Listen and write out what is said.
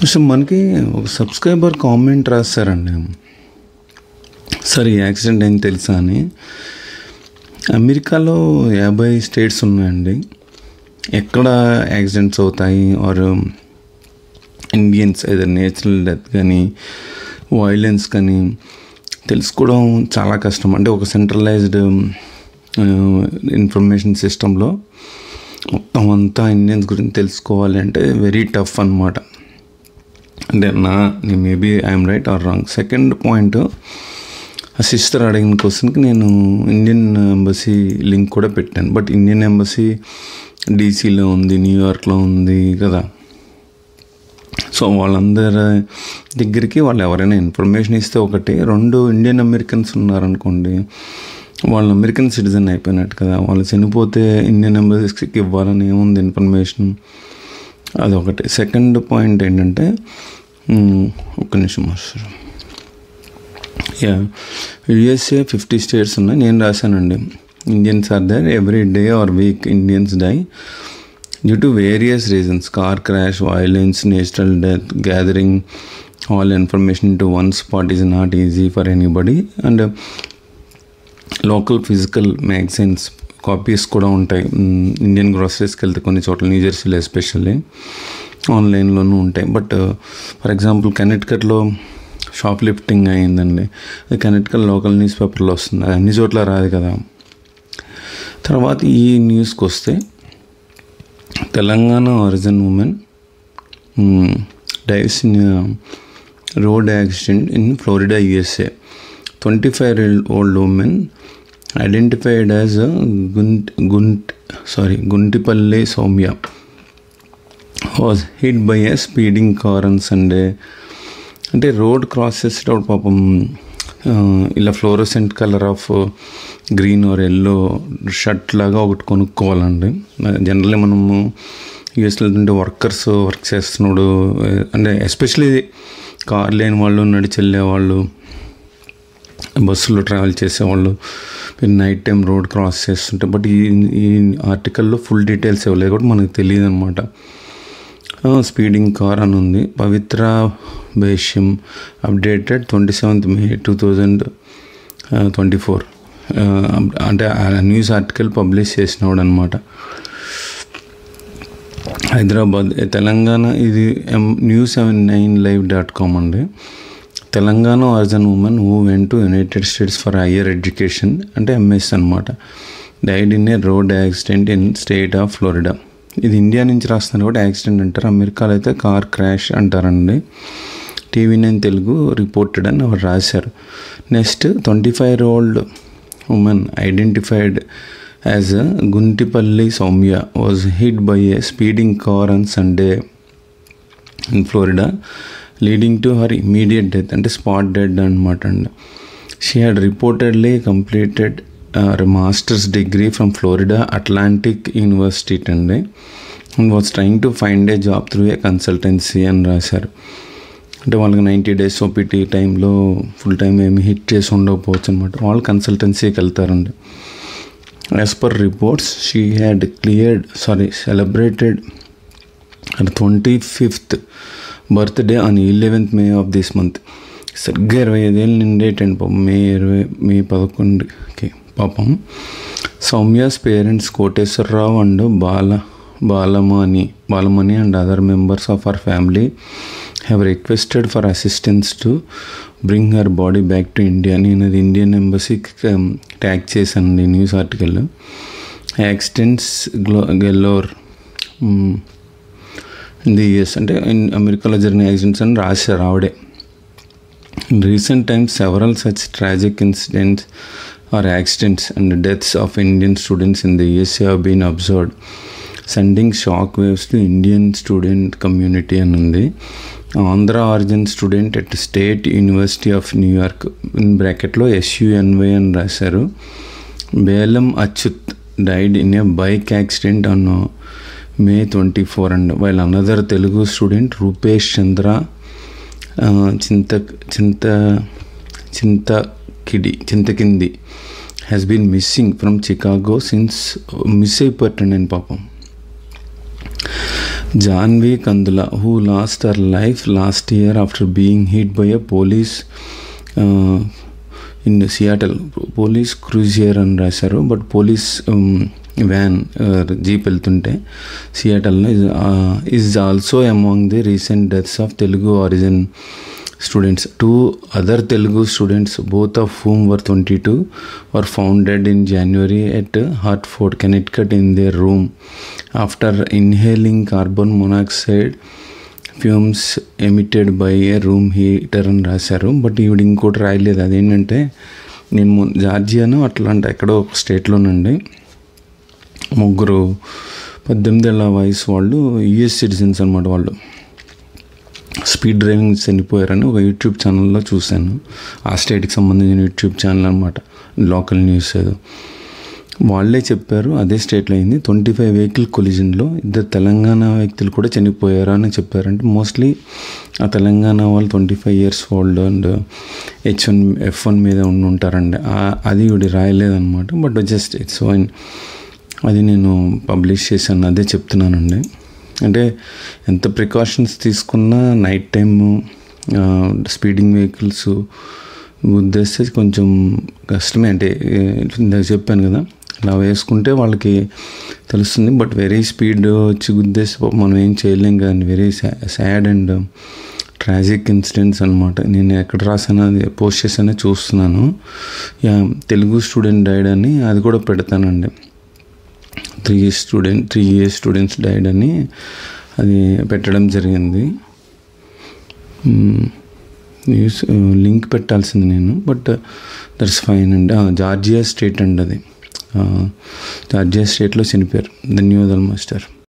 so మనకి ఒక subscriber comment రాస్తారండి సరే ఈ యాక్సిడెంట్ ఏం తెలుసా అని అమెరికాలో యాభై స్టేట్స్ ఉన్నాయండి ఎక్కడ యాక్సిడెంట్స్ అవుతాయి ఆర్ ఇండియన్స్ ఏదో నేచురల్ డెత్ కానీ వైలెన్స్ కానీ తెలుసుకోవడం చాలా కష్టం అంటే ఒక సెంట్రలైజ్డ్ ఇన్ఫర్మేషన్ సిస్టంలో మొత్తం అంతా ఇండియన్స్ గురించి తెలుసుకోవాలి అంటే వెరీ టఫ్ అనమాట అంటే నా maybe I'm right or wrong second point ఆ సిస్టర్ అడిగిన క్వశ్చన్కి నేను ఇండియన్ ఎంబసీ లింక్ కూడా పెట్టాను బట్ ఇండియన్ ఎంబసీ డీసీలో ఉంది న్యూయార్క్లో ఉంది కదా సో వాళ్ళందరి దగ్గరికి వాళ్ళు ఎవరైనా ఇన్ఫర్మేషన్ ఇస్తే ఒకటి రెండు ఇండియన్ అమెరికన్స్ ఉన్నారనుకోండి వాళ్ళు అమెరికన్ సిటిజన్ అయిపోయినట్టు కదా వాళ్ళు చనిపోతే ఇండియన్ ఎంబసీకి ఇవ్వాలని ఏముంది ఇన్ఫర్మేషన్ అదొకటి సెకండ్ పాయింట్ ఏంటంటే ఒక్క నిమిషం మాస్టర్ యా యుఎస్ఏ ఫిఫ్టీ స్టేట్స్ ఉన్నాయి నేను రాశానండి Indians are there every day or week Indians die due to various reasons car crash violence natural death gathering all information to one spot is not easy for anybody and local physical magazines copies కూడా ఉంటాయి Indian గ్రాసరీస్కి వెళ్తే కొన్ని చోట్ల new జెర్సీలో especially ఆన్లైన్లోనూ ఉంటాయి but for example కనెక్టికట్లో shoplifting అయిందండి అది కనెక్టికల్ లోకల్ న్యూస్ పేపర్లో వస్తుంది అది అన్ని చోట్ల రాదు కదా తర్వాత ఈ న్యూస్కి వస్తే Telangana origin woman dies in road accident in Florida USA twenty five old woman identified as గుంట్ గుంట్ sorry Guntipalli Soumya was hit by a speeding car on Sunday అంటే రోడ్ క్రాస్ చేసేటప్పుడు పాపం ఇలా fluorescent colour of green or yellow shirt లాగా ఒకటి కొనుక్కోవాలండి generally మనము యూఎస్లో వెళ్తుంటే వర్కర్స్ వర్క్ చేస్తున్నాడు అంటే ఎస్పెషలీ కార్ లేని వాళ్ళు నడిచి వెళ్ళే వాళ్ళు బస్సులో ట్రావెల్ చేసేవాళ్ళు మీరు నైట్ టైం రోడ్ క్రాస్ చేస్తుంటే బట్ ఈ ఈ ఆర్టికల్లో ఫుల్ డీటెయిల్స్ ఇవ్వలేదు కూడా మనకు తెలియదు అనమాట స్పీడింగ్ కార్ అని ఉంది Pavitra Bheshyam updated twenty seventh May two thousand twenty four అంటే ఆ న్యూస్ ఆర్టికల్ పబ్లిష్ చేసినవాడు అనమాట హైదరాబాద్ తెలంగాణ ఇది M news seven nine live dot com అండి Telangana origin woman who went to United States for higher education అంటే ఎంఎస్ అనమాట died in a road accident in state of Florida ఇది India నుంచి రాస్తున్నారు కూడా యాక్సిడెంట్ అంటారు అమెరికాలో అయితే కార్ క్రాష్ అంటారండి టీవీ నైన్ తెలుగు రిపోర్టెడ్ అని ఎవరు రాశారు next twenty five old woman identified as Guntipalli Soumya was hit by a speeding car on Sunday in Florida leading to her immediate death అంటే స్పాట్ డెడ్ అనమాట అండి she had reportedly completed masters degree from Florida Atlantic University అండి and was trying to find a job through a consultancy అని రాశారు అంటే వాళ్ళకి ninety days OPT టైంలో full time ఏమి హిట్ చేసి ఉండకపోవచ్చు అనమాట వాళ్ళు కన్సల్టెన్సీకి వెళ్తారండి as per reports she had cleared sorry celebrated twenty fifth birthday on eleventh May of this month సరిగ్గా ఇరవై ఐదేళ్ళు నిండేటండి పాపం మే ఇరవై మే పదకొండుకి పాపం సౌమ్యాస్ పేరెంట్స్ కోటేశ్వరరావు అండ్ బాల Balamani Balamani and other members of our family have requested for assistance to bring her body back to India నేను అది ఇండియన్ ఎంబసీకి ట్యాగ్ చేశాను న్యూస్ ఆర్టికల్ యాక్సిడెంట్స్ గ్లో గెల్లోర్ ఇన్ ది యుఎస్ అంటే అమెరికాలో జరిగిన యాక్సిడెంట్స్ అని రాశారు ఆవిడే in recent times several such tragic incidents or accidents and deaths of Indian students in the USA have been observed sending shock waves to Indian student community అని ఉంది Andhra origin student at state university of New York in బ్రాకెట్లో ఎస్యుఎన్వై అని రాశారు Balaam Achyut died in A bike accident on May twenty four and while another Telugu student Rupesh చంద్ర చింత చింత చింతకిడి Chintakindi has been missing from Chicago since miss అయిపోయాడు నేను పాపం జాన్వీ కందుల who lost her life last year after being hit by a police in Seattle police క్రూజియర్ అని రాశారు but police van jeep వెళ్తుంటే సియాటల్లో is also among the recent deaths of Telugu origin students two other Telugu students both of whom were twenty two were founded in January at Hartford Connecticut in their room after inhaling carbon monoxide fumes emitted by a room heater అని రాశారు but ఈవిడ ఇంకోటి రాయలేదు అదేంటంటే నేను జార్జియాను అట్లాంటి ఎక్కడో ఒక స్టేట్లోనండి ముగ్గురు పద్దెనిమిది ఏళ్ళ వయసు వాళ్ళు యుఎస్ సిటిజన్స్ అనమాట వాళ్ళు స్పీడ్ డ్రైవింగ్ చనిపోయారని ఒక యూట్యూబ్ ఛానల్లో చూశాను ఆ స్టేట్కి సంబంధించిన యూట్యూబ్ ఛానల్ అనమాట లోకల్ న్యూస్ ఏదో వాళ్ళే చెప్పారు అదే స్టేట్లో అయింది ట్వంటీ ఫైవ్ వెహికల్ కొలిజన్లో ఇద్దరు తెలంగాణ వ్యక్తులు కూడా చనిపోయారు అని చెప్పారు అంటే మోస్ట్లీ ఆ తెలంగాణ వాళ్ళు twenty five years old and H one F one మీద ఉండి ఉంటారండి అది ఇవి రాయలేదన్నమాట బట్ జస్ట్ ఇట్స్ వన్ అది నేను పబ్లిష్ చేశాను అదే చెప్తున్నానండి అంటే ఎంత ప్రికాషన్స్ తీసుకున్నా నైట్ టైము స్పీడింగ్ వెహికల్స్ గుద్దేస్తే కొంచెం కష్టమే అంటే ఇందాక చెప్పాను కదా అలా వేసుకుంటే వాళ్ళకి తెలుస్తుంది బట్ వెరీ స్పీడ్ వచ్చి గుద్దేస్తే మనం ఏం చేయలేం కదండి very sad and tragic incidents అనమాట నేను ఎక్కడ రాసానో అది పోస్ట్ చేసానో చూస్తున్నాను యా తెలుగు స్టూడెంట్ డైడ్ అని అది కూడా పెడతానండి three years student three years students died అని అది పెట్టడం జరిగింది న్యూస్ లింక్ పెట్టాల్సింది నేను బట్ దట్స్ ఫైన్ అండి జార్జియా స్టేట్ అండి అది జార్జియా స్టేట్లో చనిపోయారు ధన్యవాదాలు మాస్టర్